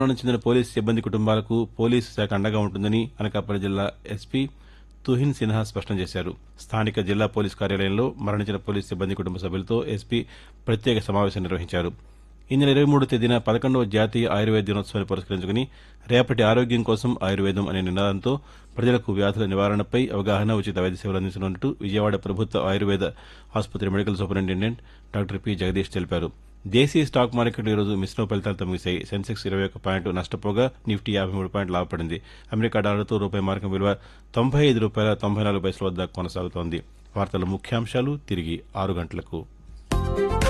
మరణం చెందిన పోలీసు సిబ్బంది కుటుంబాలకు పోలీసు శాఖ అండగా ఉంటుందని అనకాపల్లి జిల్లా ఎస్పీ తుహిన్ సిన్హా స్పష్టం చేశారు స్థానిక జిల్లా పోలీసు కార్యాలయంలో మరణించిన పోలీసు సిబ్బంది కుటుంబ సభ్యులతో ఎస్పీ ప్రత్యేక సమావేశం నిర్వహించారు ఈ నెల ఇరవై మూడు తేదీన పదకొండవ జాతీయ ఆయుర్వేద దినోత్సవాన్ని పురస్కరించుకుని రేపటి ఆరోగ్యం కోసం ఆయుర్వేదం అనే నినాదంతో ప్రజలకు వ్యాధుల నివారణపై అవగాహన ఉచిత వైద్య సేవలు అందించనున్నట్టు విజయవాడ ప్రభుత్వ ఆయుర్వేద ఆసుపత్రి medical superintendent doctor P Jagadish తెలిపారు దేశీయ స్టాక్ మార్కెట్లు ఈరోజు మిశ్రమ ఫలితాలతో ముగిశాయి సెన్సెక్స్ ఇరవై ఒక్క పాయింట్ నష్టపోగా నిఫ్టీ యాభై మూడు పాయింట్ లాభపడింది అమెరికా డాలర్తో రూపాయి మార్కం విలువ తొంభై ఐదు రూపాయల తొంభై నాలుగు పైసల వద్ద కొనసాగుతోంది వార్తల ముఖ్యాంశాలు తిరిగి ఆరు గంటలకు